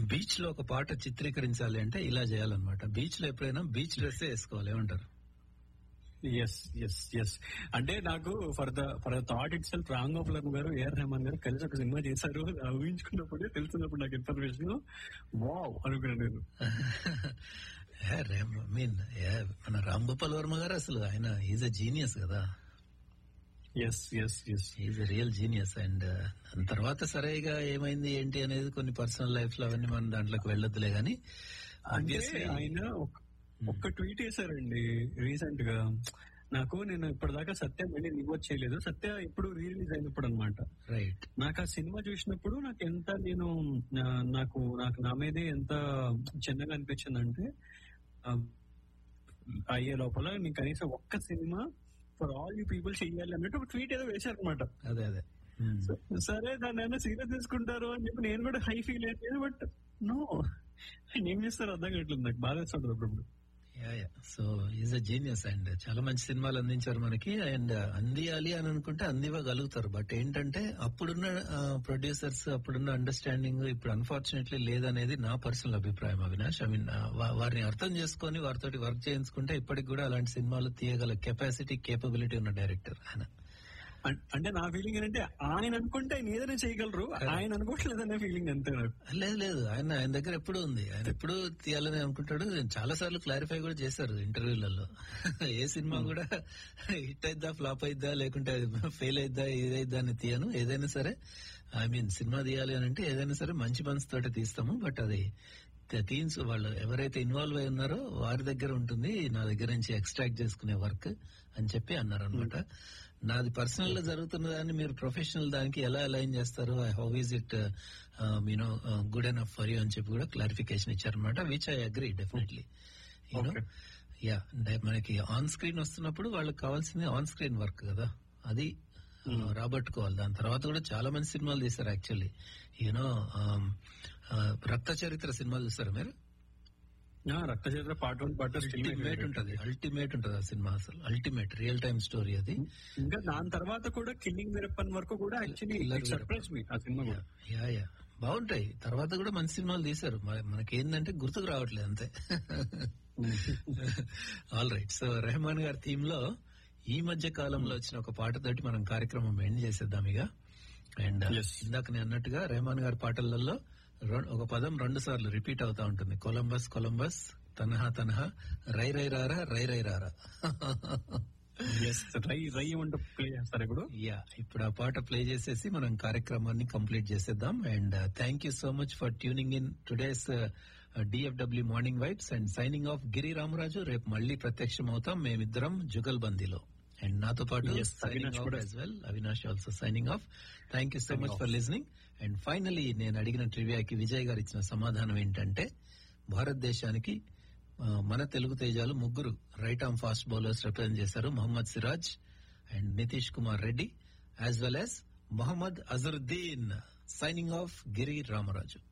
Beach లో ఒక పాట చిత్రీకరించాలి అంటే ఇలా చేయాలన్నమాట బీచ్ లో ఎప్పుడైనా బీచ్ డ్రెస్ వేసుకోవాలి ఏమంటారు ఎస్ ఎస్ ఎస్ అంటే నాకు for the for the thought itself రాంగ్ ఆఫ్ లర్న్ గారు ఏఆర్ రెహమాన్ గారు కలిసి ఒక సినిమా చేశారు అది ఊహించుకున్నప్పుడే తెలుసున్నప్పుడు నాకు ఇన్ఫర్మేషన్ వావ్ అనుకున్నాను నేను మీన్ మన రామ్ గోపాల్ వర్మ గారు అసలు ఆయన ఈజ్ అ జీనియస్ కదా yes yes yes is a real genius and దాని తర్వాత సరేగా ఏమైంది ఏంటి అనేది కొన్ని పర్సనల్ లైఫ్ లో అవన్నీ మనం దాంట్లోకి వెళ్ళొద్దులే గానీ అంటే obviously ఆయన ఒక- ఒక్క ట్వీట్ వేశారండి రీసెంట్ గా నాకు నేను ఇప్పటిదాకా సత్య మళ్ళీ రివర్ట్ చేయలేదు సత్య ఇప్పుడు రిలీజ్ అయినప్పుడు అనమాట రైట్ నాకు ఆ సినిమా చూసినప్పుడు నాకు ఎంత నేను నా- నాకు నాకు నా మీదే ఎంత చిన్నగా అనిపించిందంటే ఆ, అయ్యే లోపల నేను కనీసం ఒక్క సినిమా ఫర్ ఆల్ యూ పీపుల్ చెయ్యాలి అన్నట్టు ఒక ట్వీట్ ఏదో వేశారనమాట అదే అదే Hmm. సరే దాన్ని ఏమైనా సీరియస్ తీసుకుంటారు అని చెప్పి నేను కూడా హై ఫీల్ అయ్యాను బట్ నో ఆయన ఏం చేస్తారు అర్థం కావట్లేదు నాకు బాధ వేస్తుంది అప్పుడప్పుడు yeah yeah so is a genius and చాలా మంచి సినిమాలు అందించారు మనకి అండ్ అందియాలి అని అనుకుంటే అందివ్వగలుగుతారు బట్ ఏంటంటే అప్పుడున్న ప్రొడ్యూసర్స్ అప్పుడున్న అండర్స్టాండింగ్ ఇప్పుడు అన్ఫార్చునేట్లీ లేదనేది నా పర్సనల్ అభిప్రాయం అవినాష్ ఐ మీన్ వారిని అర్థం చేసుకొని వారితోటి వర్క్ చేయించుకుంటే ఇప్పటికి కూడా అలాంటి సినిమాలు తీయగల కెపాసిటీ కేపబిలిటీ ఉన్న డైరెక్టర్ ఆయన అం- అంటే నా ఫీలింగ్ ఏంటంటే ఆయన అనుకుంటే ఆయన ఏదైనా చేయగలరు ఆయన అనుకోవట్లేదనే ఫీలింగ్ అంతే నాకు లేదు లేదు ఆయన ఆయన దగ్గర ఎప్పుడు ఉంది ఆయన ఎప్పుడు తీయాలని అనుకుంటాడు చాలా సార్లు క్లారిఫై కూడా చేశారు ఇంటర్వ్యూలలో ఏ సినిమా కూడా హిట్ అయిద్దా ఫ్లాప్ అయిద్దా లేకుంటే ఫెయిల్ అయిద్దా ఏదైద్దా అని తీయను ఏదైనా సరే ఐ మీన్ సినిమా తీయాలి అని అంటే ఏదైనా సరే మంచి మనసుతోటి తీస్తాము బట్ అది టీమ్స్ వాళ్ళు ఎవరైతే ఇన్వాల్వ్ అయి ఉన్నారో వారి దగ్గర ఉంటుంది నా దగ్గర నుంచి ఎక్స్ట్రాక్ట్ చేసుకునే వర్క్ అని చెప్పి అన్నారు అనమాట నాది పర్సనల్ గా జరుగుతున్న దాన్ని మీరు ప్రొఫెషనల్ దానికి ఎలా అలైన్ చేస్తారు how is it you know good enough for you అని చెప్పి కూడా క్లారిఫికేషన్ ఇచ్చారనమాట which I agree definitely you know Okay. Yeah మనకి ఆన్ స్క్రీన్ వస్తున్నప్పుడు వాళ్ళకి కావాల్సింది ఆన్ స్క్రీన్ వర్క్ కదా అది ఆ, రాబట్టుకోవాలి దాని తర్వాత కూడా చాలా మంది సినిమాలు తీశారు యాక్చువల్లీ యూనో రక్త చరిత్ర సినిమాలు చూస్తారా మీరు ఆ, Rakta Charitra part one part ultimate ఉంటది అల్టిమేట్ ఉంటది ఆ సినిమా అసలు అల్టిమేట్ రియల్ టైమ్ స్టోరీ అది ఇంకా దాని తర్వాత కూడా కిల్లింగ్ వీరప్పన్ వరకు కూడా యాక్చువల్లీ Killer సర్ప్రైజ్ మీ ఆ సినిమా కూడా యా యా బాగుంటాయి తర్వాత కూడా మంచి సినిమాలు తీశారు మ- మనకేందంటే గుర్తుకు రావట్లేదు అంతే ఆల్ రైట్ సో రెహమాన్ గారి థీమ్ లో ఈ మధ్య కాలంలో వచ్చిన ఒక పాటతోటి మనం కార్యక్రమం ఎండ్ చేసేద్దాం ఇక అండ్ Yes. ఇందాక నేను అన్నట్టుగా రెహమాన్ గారి పాటలలో రెం- ఒక పదం రెండు సార్లు రిపీట్ అవుతా ఉంటుంది కొలంబస్ కొలంబస్ తనహా తనహా రై రై రారా రై రై రారా ఎస్ రై రై వంట ప్లే చేస్తారు ఇప్పుడు యా ఇప్పుడు ఆ పాట ప్లే చేసేసి మనం కార్యక్రమాన్ని కంప్లీట్ చేసేద్దాం and thank you so much for tuning in today's DFW morning vibes and signing off Giri Ramaraju రేపు మళ్ళీ ప్రత్యక్షం అవుతాం మేమిద్దరం జుగల్బందీలో అండ్ నాతో పాటు Yes, సైనింగ్ అవినాష్ ఆఫ్ కూడా. As well Avinash also signing off thank you so much for listening and finally నేను అడిగిన ట్రివియాకి విజయ్ గారు ఇచ్చిన సమాధానం ఏంటంటే భారతదేశానికి ఆ, మన తెలుగు తేజాలు ముగ్గురు right arm fast bowlers represent చేశారు Mohammed Siraj and Nitish Kumar Reddy as well as Mohammed Azharuddin signing off Giri Ramaraju